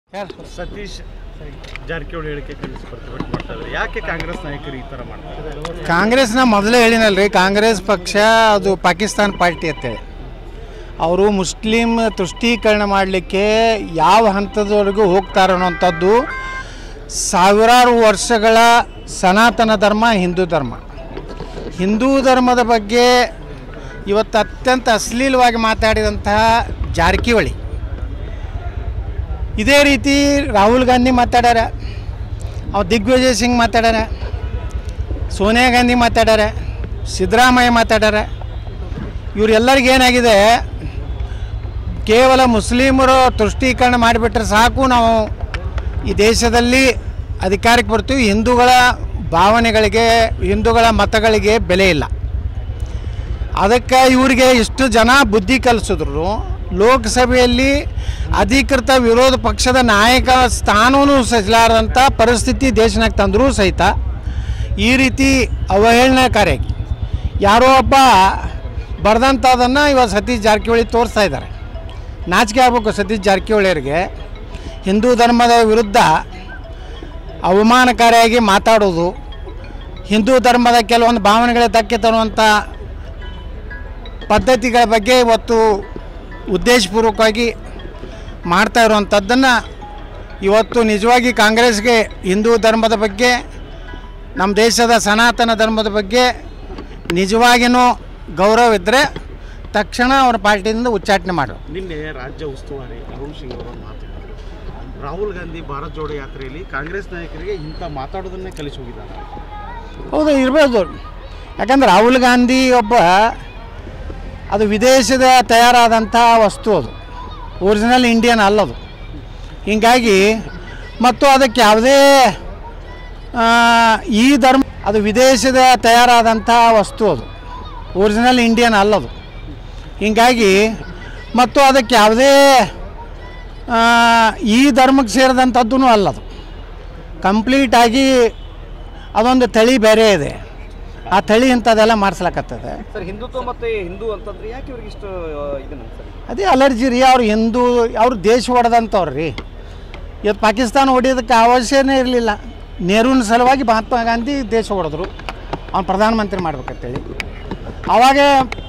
ಯಾರು ಸತೀಶ್ ಜಾರಕಿಹೊಳಿ ಹೇಳಿಕೆ ಖಂಡಿಸಿ ಪ್ರತಿಭಟನೆ ಮಾಡ್ತಾ ಇದ್ದಾರೆ ಯಾಕೆ ಕಾಂಗ್ರೆಸ್ ನಾಯಕರು ಈ ಥರ ಮಾಡ್ತಾರೆ ಕಾಂಗ್ರೆಸ್ನ ಮೊದಲೇ ಹೇಳಿನಲ್ರಿ ಕಾಂಗ್ರೆಸ್ ಪಕ್ಷ ಅದು ಪಾಕಿಸ್ತಾನ ಪಾರ್ಟಿ ಅಂತೇಳಿ ಅವರು ಮುಸ್ಲಿಂ ತುಷ್ಟೀಕರಣ ಮಾಡಲಿಕ್ಕೆ ಯಾವ ಹಂತದವರೆಗೂ ಹೋಗ್ತಾರೆ ಅನ್ನೋಂಥದ್ದು ಸಾವಿರಾರು ವರ್ಷಗಳ ಸನಾತನ ಧರ್ಮ ಹಿಂದೂ ಧರ್ಮ ಹಿಂದೂ ಧರ್ಮದ ಬಗ್ಗೆ ಇವತ್ತು ಅತ್ಯಂತ ಅಶ್ಲೀಲವಾಗಿ ಮಾತಾಡಿದಂತಹ ಜಾರಕಿಹೊಳಿ ಇದೇ ರೀತಿ ರಾಹುಲ್ ಗಾಂಧಿ ಮಾತಾಡ್ಯಾರ ಅವ್ ದಿಗ್ವಿಜಯ್ ಸಿಂಗ್ ಮಾತಾಡ್ಯಾರ ಸೋನಿಯಾ ಗಾಂಧಿ ಮಾತಾಡ್ಯಾರ ಸಿದ್ದರಾಮಯ್ಯ ಮಾತಾಡ್ಯಾರ ಇವರೆಲ್ಲರಿಗೂ ಏನಾಗಿದೆ ಕೇವಲ ಮುಸ್ಲಿಮರು ತುಷ್ಟೀಕರಣ ಮಾಡಿಬಿಟ್ರೆ ಸಾಕು ನಾವು ಈ ದೇಶದಲ್ಲಿ ಅಧಿಕಾರಕ್ಕೆ ಬರ್ತೀವಿ ಹಿಂದೂಗಳ ಭಾವನೆಗಳಿಗೆ ಹಿಂದೂಗಳ ಮತಗಳಿಗೆ ಬೆಲೆ ಇಲ್ಲ ಅದಕ್ಕೆ ಇವರಿಗೆ ಇಷ್ಟು ಜನ ಬುದ್ಧಿ ಕಲಿಸಿದ್ರು ಲೋಕಸಭೆಯಲ್ಲಿ ಅಧಿಕೃತ ವಿರೋಧ ಪಕ್ಷದ ನಾಯಕ ಸ್ಥಾನವೂ ಸಹಿಸಲಾರದಂಥ ಪರಿಸ್ಥಿತಿ ದೇಶನಾಗ ತಂದರೂ ಸಹಿತ ಈ ರೀತಿ ಅವಹೇಳನಕಾರಿಯಾಗಿ ಯಾರೋ ಒಬ್ಬ ಬರೆದಂಥದನ್ನು ಇವಾಗ ಸತೀಶ್ ಜಾರಕಿಹೊಳಿ ತೋರಿಸ್ತಾ ಇದ್ದಾರೆ ನಾಚಿಕೆ ಆಗ್ಬೇಕು ಸತೀಶ್ ಜಾರಕಿಹೊಳಿಯರಿಗೆ ಹಿಂದೂ ಧರ್ಮದ ವಿರುದ್ಧ ಅವಮಾನಕಾರಿಯಾಗಿ ಮಾತಾಡೋದು ಹಿಂದೂ ಧರ್ಮದ ಕೆಲವೊಂದು ಭಾವನೆಗಳಿಗೆ ಧಕ್ಕೆ ತರುವಂಥ ಪದ್ಧತಿಗಳ ಬಗ್ಗೆ ಇವತ್ತು ಉದ್ದೇಶಪೂರ್ವಕವಾಗಿ ಮಾಡ್ತಾ ಇರುವಂಥದ್ದನ್ನು ಇವತ್ತು ನಿಜವಾಗಿ ಕಾಂಗ್ರೆಸ್ಗೆ ಹಿಂದೂ ಧರ್ಮದ ಬಗ್ಗೆ ನಮ್ಮ ದೇಶದ ಸನಾತನ ಧರ್ಮದ ಬಗ್ಗೆ ನಿಜವಾಗಿಯೂ ಗೌರವ ಇದ್ದರೆ ತಕ್ಷಣ ಅವ್ರ ಪಾರ್ಟಿಯಿಂದ ಉಚ್ಚಾಟನೆ ಮಾಡು ನಿನ್ನೆ ರಾಜ್ಯ ಉಸ್ತುವಾರಿ ಅರುಣ್ ಸಿಂಗ್ ಅವರು ಮಾತಾಡಿದರು ರಾಹುಲ್ ಗಾಂಧಿ ಭಾರತ್ ಜೋಡೋ ಯಾತ್ರೆಯಲ್ಲಿ ಕಾಂಗ್ರೆಸ್ ನಾಯಕರಿಗೆ ಇಂಥ ಮಾತಾಡೋದನ್ನೇ ಕಲಿಸಿ ಹೋಗಿದ್ದಾರೆ ಹೌದು ಇರ್ಬೋದು ಯಾಕಂದ್ರೆ ರಾಹುಲ್ ಗಾಂಧಿ ಒಬ್ಬ ಅದು ವಿದೇಶದ ತಯಾರಾದಂಥ ವಸ್ತು ಅದು ಒರಿಜಿನಲ್ ಇಂಡಿಯನ್ ಅಲ್ಲದು ಹೀಗಾಗಿ ಮತ್ತು ಅದಕ್ಕೆ ಯಾವುದೇ ಆ, ಈ ಧರ್ಮ ಅದು ವಿದೇಶದ ತಯಾರಾದಂಥ ವಸ್ತು ಅದು ಒರಿಜಿನಲ್ ಇಂಡಿಯನ್ ಅಲ್ಲದು ಹೀಗಾಗಿ ಮತ್ತು ಅದಕ್ಕೆ ಯಾವುದೇ ಆ, ಈ ಧರ್ಮಕ್ಕೆ ಸೇರಿದಂಥದ್ದು ಅಲ್ಲದು ಕಂಪ್ಲೀಟಾಗಿ ಅದೊಂದು ತಳಿ ಬೇರೆ ಇದೆ ಆ ತಳಿ ಇಂಥದ್ದೆಲ್ಲ ಮಾಡಿಸ್ಲಕತ್ತದೆ ಸರ್ ಹಿಂದುತ್ವ ಮತ್ತೆ ಹಿಂದೂ ಅಂತಂದ್ರೆ ಯಾಕೆ ಇವ್ರಿಗೆ ಇಷ್ಟು ಇದನ್ನ ಸರ್ ಅದೇ ಅಲರ್ಜಿ ರೀ ಅವ್ರು ಹಿಂದೂ ಅವ್ರು ದೇಶ ಹೊಡೆದಂಥವ್ರು ರೀ ಇವತ್ತು ಪಾಕಿಸ್ತಾನ ಹೊಡೆಯೋದಕ್ಕೆ ಅವಶ್ಯನೇ ಇರಲಿಲ್ಲ ನೆಹರೂನ ಸಲುವಾಗಿ ಮಹಾತ್ಮ ಗಾಂಧಿ ದೇಶ ಹೊಡೆದ್ರು ಅವ್ನು ಪ್ರಧಾನಮಂತ್ರಿ ಮಾಡ್ಬೇಕಂತೇಳಿ ಆವಾಗ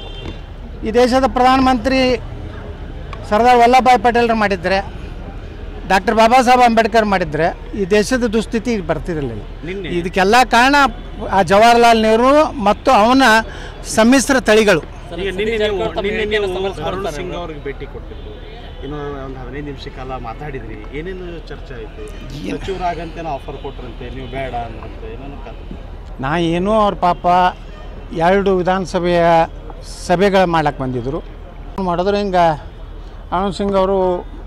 ಈ ದೇಶದ ಪ್ರಧಾನಮಂತ್ರಿ ಸರ್ದಾರ್ ವಲ್ಲಭಭಾಯ್ ಪಟೇಲ್ರು ಮಾಡಿದ್ರೆ ಡಾಕ್ಟರ್ ಬಾಬಾ ಸಾಹೇಬ್ ಅಂಬೇಡ್ಕರ್ ಮಾಡಿದ್ರೆ ಈ ದೇಶದ ದುಸ್ಥಿತಿ ಬರ್ತಿರಲಿಲ್ಲ ನಿನ್ನೆ ಇದಕ್ಕೆಲ್ಲ ಕಾರಣ ಆ ಜವಾಹರ್ಲಾಲ್ ನೆಹರು ಮತ್ತು ಅವನ ಸಮ್ಮಿಶ್ರ ತಳಿಗಳು ಈಗ ನಿನ್ನೆ ನೀವು ನಿನ್ನೆ ನೀವು ಅರುಣ್ ಸಿಂಗ್ ಅವ್ರಿಗೆ ಭೇಟಿ ಕೊಟ್ಟಿದ್ರು ಇನ್ನು ಒಂದು ಹದಿನೈದು ನಿಮಿಷ ಕಾಲ ಮಾತಾಡಿದ್ರಿ ಏನೇನು ಚರ್ಚೆ ಆಯಿತು ಸಚಿವರಾಗಂತೇನೋ ಆಫರ್ ಕೊಟ್ರಂತೆ ನೀವು ಬೇಡ ಅಂದ್ರಂತೆ ಏನೇನು ಕಥೆ ನಾ ಏನೋ ಅವ್ರ ಪಾಪ ಎರಡು ವಿಧಾನಸಭೆಯ ಸಭೆಗಳು ಮಾಡ್ಲಿಕ್ಕೆ ಬಂದಿದ್ದರು ಮಾಡಿದ್ರು ಹಿಂಗೆ ಅರುಣ್ ಸಿಂಗ್ ಅವರು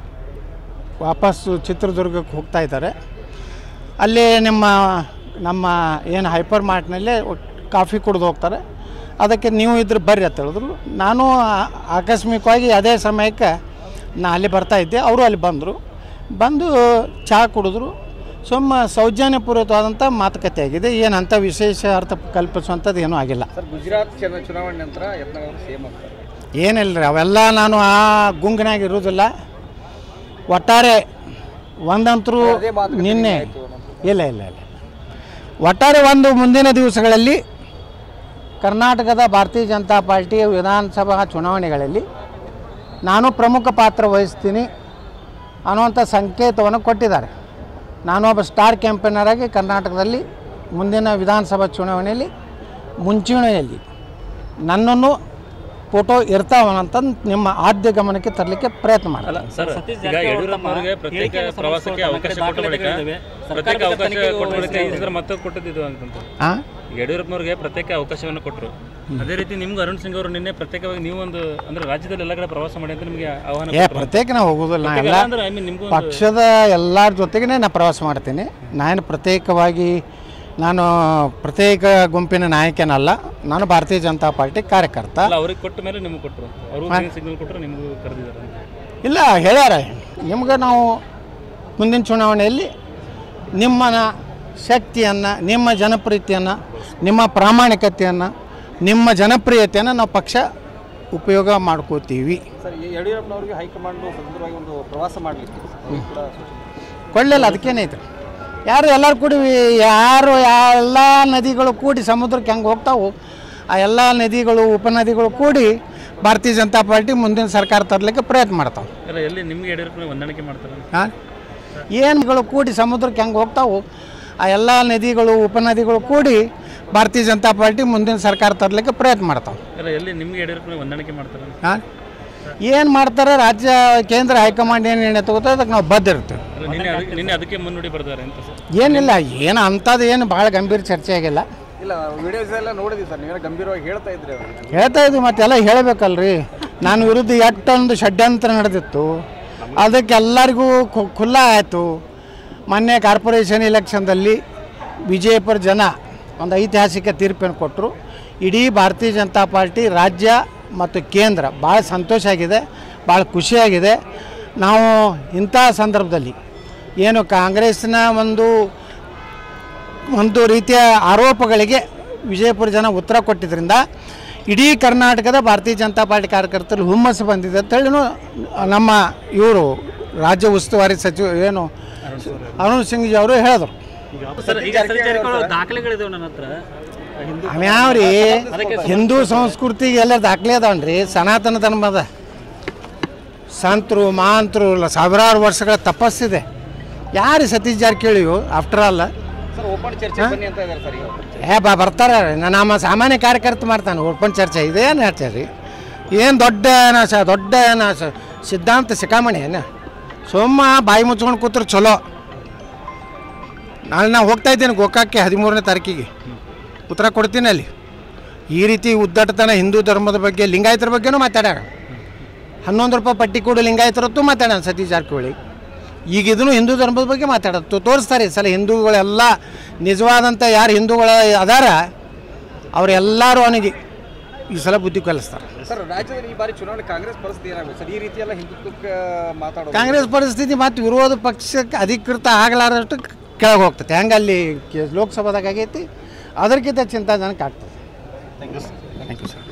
ವಾಪಸ್ಸು ಚಿತ್ರದುರ್ಗಕ್ಕೆ ಹೋಗ್ತಾ ಇದ್ದಾರೆ ಅಲ್ಲಿ ನಿಮ್ಮ ನಮ್ಮ ಏನು ಹೈಪರ್ ಮಾರ್ಟ್ನಲ್ಲೇ ಕಾಫಿ ಕುಡಿದು ಹೋಗ್ತಾರೆ ಅದಕ್ಕೆ ನೀವು ಇದ್ರೆ ಬರ್ರಿ ಅಂತ ಹೇಳಿದ್ರು ನಾನು ಆ- ಆಕಸ್ಮಿಕವಾಗಿ ಅದೇ ಸಮಯಕ್ಕೆ ನಾ ಅಲ್ಲಿ ಬರ್ತಾ ಇದ್ದೆ ಅವರು ಅಲ್ಲಿ ಬಂದರು ಬಂದು ಚಹಾ ಕುಡಿದ್ರು ಸುಮ್ಮ ಸೌಜನ್ಯಪೂರ್ವಕವಾದಂಥ ಮಾತುಕತೆ ಆಗಿದೆ ಏನಂಥ ವಿಶೇಷ ಅರ್ಥ ಕಲ್ಪಿಸುವಂಥದ್ದು ಏನೂ ಆಗಿಲ್ಲ ಸರ್ ಗುಜರಾತ್ ಚುನಾ- ಚುನಾವಣೆ ನಂತರ ಯತ್ನಾಳ್ ಅವರು ಸೇಮ್ ಆಗ್ತಾರೆ ಏನಿಲ್ಲ ರೀ ಅವೆಲ್ಲ ನಾನು ಆ ಗುಂಗಿನಾಗ ಇರೋದಿಲ್ಲ ಒಟ್ಟಾರೆ ಒಂದಂತರೂ ಅದೇ ಮಾತುಕತೆ ನಿನ್ನೆ ಆಯ್ತು ಅನ್ನೋದು. ಇಲ್ಲ ಇಲ್ಲ ಇಲ್ಲ ಒಟ್ಟಾರೆ ಒಂದು ಮುಂದಿನ ದಿವಸಗಳಲ್ಲಿ ಕರ್ನಾಟಕದ ಭಾರತೀಯ ಜನತಾ ಪಾರ್ಟಿಯ ವಿಧಾನಸಭಾ ಚುನಾವಣೆಗಳಲ್ಲಿ ನಾನು ಪ್ರಮುಖ ಪಾತ್ರ ವಹಿಸ್ತೀನಿ ಅನ್ನುವಂಥ ಸಂಕೇತವನ್ನು ಕೊಟ್ಟಿದ್ದಾರೆ ನಾನು ಒಬ್ಬ ಸ್ಟಾರ್ ಕ್ಯಾಂಪೇನರ್ ಆಗಿ ಕರ್ನಾಟಕದಲ್ಲಿ ಮುಂದಿನ ವಿಧಾನಸಭಾ ಚುನಾವಣೆಯಲ್ಲಿ ಮುಂಚೂಣಿಯಲ್ಲಿ ನನ್ನನ್ನು ಫೋಟೋ ಇರ್ತಾವನಂತ ನಿಮ್ಮ ಆದ್ಯ ಗಮನಕ್ಕೆ ತರಲಿಕ್ಕೆ ಪ್ರಯತ್ನ ಮಾಡಿ ಅಲ್ಲ ಸರ್ ಈಗ ಯಡಿಯೂರಪ್ಪನವರಿಗೆ ಪ್ರತ್ಯೇಕ ಪ್ರವಾಸಕ್ಕೆ ಅವಕಾಶ ಕೊಟ್ಟ ಬಳಿಕ ಪ್ರತ್ಯೇಕ ಅವಕಾಶ ಕೊಟ್ಟ ಬಳಿಕ ಈ ಸಲ ಮತ್ತೆ ಕೊಟ್ಟದ್ದು ಅಂತಂತ ಹಾಂ ಈಗ ಯಡಿಯೂರಪ್ಪನವರಿಗೆ ಪ್ರತ್ಯೇಕ ಅವಕಾಶವನ್ನು ಕೊಟ್ಟರು ಅದೇ ರೀತಿ ನಿಮ್ಗೂ ಅರುಣ್ ಸಿಂಗ್ ಅವರು ನಿನ್ನೆ ಪ್ರತ್ಯೇಕವಾಗಿ ನೀವು ಒಂದು ಅಂದ್ರೆ ರಾಜ್ಯದಲ್ಲಿ ಎಲ್ಲ ಕಡೆ ಪ್ರವಾಸ ಮಾಡಿ ಅಂತ ನಿಮಗೆ ಆಹ್ವಾನ ಏ ಕೊಟ್ರು. ಪ್ರತ್ಯೇಕ ನಾವು ಹೋಗೋದಿಲ್ಲ ನಾ ಪ್ರತ್ಯೇಕ ಎಲ್ಲ ಅಲ್ಲ ಅಂದ್ರೆ ಐ ಮೀನ್ ನಿಮ್ಗೂ ಒಂದು- ಪಕ್ಷದ ಎಲ್ಲರ ಜೊತೆಗೇ ನಾ ಪ್ರವಾಸ ಮಾಡ್ತೀನಿ ನಾನು ಪ್ರತ್ಯೇಕವಾಗಿ ನಾನು ಪ್ರತ್ಯೇಕ ಗುಂಪಿನ ನಾಯಕನಲ್ಲ ನಾನು ಭಾರತೀಯ ಜನತಾ ಪಾರ್ಟಿ ಕಾರ್ಯಕರ್ತ ಅಲ್ಲ ಅವ್ರಿಗೆ ಕೊಟ್ಟ ಮೇಲೆ ನಿಮ್ಗೆ ಕೊಟ್ಟರು ಅವರು ಸಿಗ್ನಲ್ ಕೊಟ್ಟರು ನಿಮಗೂ ಕರೆದಿದ್ದಾರೆ ಅಂತ. ಇಲ್ಲ ಹೇಳ್ಯಾರ ನಿಮ್ಗೆ ನಾವು ಮುಂದಿನ ಚುನಾವಣೆಯಲ್ಲಿ ನಿಮ್ಮ ಶಕ್ತಿಯನ್ನು ನಿಮ್ಮ ಜನಪ್ರಿಯತೆಯನ್ನು ನಿಮ್ಮ ಪ್ರಾಮಾಣಿಕತೆಯನ್ನು ನಿಮ್ಮ ಜನಪ್ರಿಯತೆಯನ್ನು ನಾವು ಪಕ್ಷ ಉಪಯೋಗ ಮಾಡ್ಕೋತೀವಿ ಸರ್ ಈ ಯಡಿಯೂರಪ್ಪನವರಿಗೆ ಹೈಕಮಾಂಡ್ ಸ್ವತಂತ್ರವಾಗಿ ಒಂದು ಪ್ರವಾಸ ಮಾಡಲಿಕ್ಕೆ ಅವ್ರು ಕೂಡ ಸೂಚನೆ ಕೊಳ್ಳಿಲ್ಲ ಅದಕ್ಕೇನೈತೆ ಯಾರು ಎಲ್ಲರೂ ಕೂಡಿ ಯಾರು ಎಲ್ಲ ನದಿಗಳು ಕೂಡಿ ಸಮುದ್ರಕ್ಕೆ ಹೆಂಗೆ ಹೋಗ್ತಾವು ಆ ಎಲ್ಲ ನದಿಗಳು ಉಪನದಿಗಳು ಕೂಡಿ ಭಾರತೀಯ ಜನತಾ ಪಾರ್ಟಿ ಮುಂದಿನ ಸರ್ಕಾರ ತರಲಿಕ್ಕೆ ಪ್ರಯತ್ನ ಮಾಡ್ತಾವೆ ಅಲ್ಲ ಎಲ್ಲಿ ನಿಮ್ಗೆ ಯಡಿಯೂರಪ್ಪನ ಹೊಂದಾಣಿಕೆ ಮಾಡ್ತಾರೆ ಹಾಂ ಏನುಗಳು ಕೂಡಿ ಸಮುದ್ರಕ್ಕೆ ಹೆಂಗೆ ಹೋಗ್ತಾವು ಆ ಎಲ್ಲ ನದಿಗಳು ಉಪನದಿಗಳು ಕೂಡಿ ಭಾರತೀಯ ಜನತಾ ಪಾರ್ಟಿ ಮುಂದಿನ ಸರ್ಕಾರ ತರಲಿಕ್ಕೆ ಪ್ರಯತ್ನ ಮಾಡ್ತಾವೆ ಅಲ್ಲ ಎಲ್ಲಿ ನಿಮ್ಗೆ ಯಡಿಯೂರಪ್ಪನ ಹೊಂದಾಣಿಕೆ ಮಾಡ್ತಾರೆ ಹಾಂ ಏನು ಮಾಡ್ತಾರೆ ರಾಜ್ಯ ಕೇಂದ್ರ ಹೈಕಮಾಂಡ್ ಏನು ನಿರ್ಣಯ ತಗೋತಾರೆ ಅದಕ್ಕೆ ನಾವು ಬದ್ಧ ಇರ್ತೀವಿ ಅಲ್ಲ ನಿನ್ನೆ ಅದಕ್ಕೆ ನಿನ್ನೆ ಅದಕ್ಕೆ ಮುನ್ನುಡಿ ಬರ್ತಾರೆ ಅಂತ ಸರ್ ಏನಿಲ್ಲ ಏನು ಅಂಥದ್ದು ಏನು ಭಾಳ ಗಂಭೀರ ಚರ್ಚೆ ಆಗಿಲ್ಲ ಇಲ್ಲ ವಿಡಿಯೋಸ್ ಎಲ್ಲ ನೋಡಿದ್ವಿ ಸರ್ ನೀವೇನೋ ಗಂಭೀರವಾಗಿ ಹೇಳ್ತಾ ಇದ್ರಿ ಅವ್ರಿಗೆ ಹೇಳ್ತಾ ಇದ್ವಿ ಮತ್ತೆಲ್ಲ ಹೇಳಬೇಕಲ್ರಿ ನಾನು ವಿರುದ್ಧ ಎಷ್ಟೊಂದು ಷಡ್ಯಂತ್ರ ನಡೆದಿತ್ತು ಅದಕ್ಕೆ ಎಲ್ಲರಿಗೂ ಖು- ಖುಲ್ಲಾ ಆಯಿತು ಮೊನ್ನೆ ಕಾರ್ಪೊರೇಷನ್ ಎಲೆಕ್ಷನ್ದಲ್ಲಿ ವಿಜಯಪುರ ಜನ ಒಂದು ಐತಿಹಾಸಿಕ ತೀರ್ಪನ್ನು ಕೊಟ್ಟರು ಇಡೀ ಭಾರತೀಯ ಜನತಾ ಪಾರ್ಟಿ ರಾಜ್ಯ ಮತ್ತು ಕೇಂದ್ರ ಭಾಳ ಸಂತೋಷ ಆಗಿದೆ ಭಾಳ ಖುಷಿಯಾಗಿದೆ ನಾವು ಇಂಥ ಸಂದರ್ಭದಲ್ಲಿ ಏನು ಕಾಂಗ್ರೆಸ್ನ ಒಂದು ಒಂದು ರೀತಿಯ ಆರೋಪಗಳಿಗೆ ವಿಜಯಪುರ ಜನ ಉತ್ತರ ಕೊಟ್ಟಿದ್ದರಿಂದ ಇಡೀ ಕರ್ನಾಟಕದ ಭಾರತೀಯ ಜನತಾ ಪಾರ್ಟಿ ಕಾರ್ಯಕರ್ತರಲ್ಲಿ ಹುಮ್ಮಸ್ಸು ಬಂದಿದೆ ಅಂತೇಳಿನೂ ನಮ್ಮ ಇವರು ರಾಜ್ಯ ಉಸ್ತುವಾರಿ ಸಚಿವ ಏನು ಅರುಣ್ ಸಿಂಗ್ಜಿ ಅವರು ಹೇಳಿದ್ರು ಸರ್ ಈಗ ಸತೀಶ್ ಜಾರಕಿಹೊಳಿ ದಾಖಲೆಗಳಿದಾವೆ ನನ್ನ ಹತ್ರ ಹಿಂದೂ ಅವ್ಯಾವ್ರಿ ಹಿಂದೂ ಸಂಸ್ಕೃತಿಗೆ ಎಲ್ಲ ದಾಖಲೆ ಅದಾವನ್ರಿ ಸನಾತನ ಧರ್ಮದ ಸಂತರು ಮಾಂತರು ಸಾವಿರಾರು ವರ್ಷಗಳ ತಪಸ್ಸಿದೆ ಯಾರು Satish Jarkiholi after all sir open ಚರ್ಚೆ ಬನ್ನಿ ಅಂತ ಇದ್ದಾರೆ ಸರ್ ಈಗ ಏ ಬಾ ಬರ್ತಾರೆ ನಾನು ನಮ್ಮ ಸಾಮಾನ್ಯ ಕಾರ್ಯಕರ್ತ ಮಾಡ್ತಾನೆ ಓಪನ್ ಚರ್ಚೆ ಇದೇನು ಹೇಳ್ತಾರೆ ರೀ ಏನು ದೊಡ್ಡ ಏನ ಸ ದೊಡ್ಡ ಏನ ಸ ಸಿದ್ಧಾಂತ ಸಿಕ್ಕಾಮಣಿ ಏನು ಸುಮ್ಮ ಬಾಯಿ ಮುಚ್ಕೊಂಡು ಕೂತ್ರೆ ಚಲೋ ನಾಳೆ ನಾನು ಹೋಗ್ತಾ ಇದ್ದೇನೆ ಗೋಕಾಕ್ಕೆ ಹದಿಮೂರನೇ ತಾರೀಕಿಗೆ ಉತ್ತರ ಕೊಡ್ತೀನಿ ಅಲ್ಲಿ ಈ ರೀತಿ ಉದ್ದಟತನ ಹಿಂದೂ ಧರ್ಮದ ಬಗ್ಗೆ ಲಿಂಗಾಯತರ ಬಗ್ಗೆನೂ ಮಾತಾಡ್ಯಾರ ಹನ್ನೊಂದು ರೂಪಾಯಿ ಪಟ್ಟಿ ಕೊಡು ಲಿಂಗಾಯತರತ್ತು ಮಾತಾಡೋಣ ಸತೀಶ್ ಜಾರಕಿಹೊಳಿ ಈಗ ಇದನ್ನು ಹಿಂದೂ ಧರ್ಮದ ಬಗ್ಗೆ ಮಾತಾಡೋದು ತೋರಿಸ್ತಾರೆ ಈ ಸಲ ಹಿಂದೂಗಳೆಲ್ಲ ನಿಜವಾದಂಥ ಯಾರು ಹಿಂದೂಗಳ ಅದಾರ ಅವರೆಲ್ಲರೂ ಅವನಿಗೆ ಈ ಸಲ ಬುದ್ಧಿ ಕಲಿಸ್ತಾರೆ ಸರ್ ರಾಜ್ಯದಲ್ಲಿ ಈ ಬಾರಿ ಚುನಾವಣೆ ಕಾಂಗ್ರೆಸ್ ಪರಿಸ್ಥಿತಿ ಏನಾಗುತ್ತೆ ಸರ್ ಈ ರೀತಿ ಎಲ್ಲ ಹಿಂದುತ್ವಕ್ಕೆ ಮಾತಾಡೋದು ಕಾಂಗ್ರೆಸ್ ಪರಿಸ್ಥಿತಿ ಮತ್ತು ವಿರೋಧ ಪಕ್ಷಕ್ಕೆ ಅಧಿಕೃತ ಆಗಲಾರದಷ್ಟು ಕೆಳಗೆ ಹೋಗ್ತದೆ ಹೆಂಗೆ ಅಲ್ಲಿ ಕೆ- ಲೋಕಸಭಾದಾಗ ಆಗೈತಿ ಅದಕ್ಕಿಂತ ಚಿಂತಾಜನಕ ಆಗ್ತದೆ ಥ್ಯಾಂಕ್ ಯು ಸರ್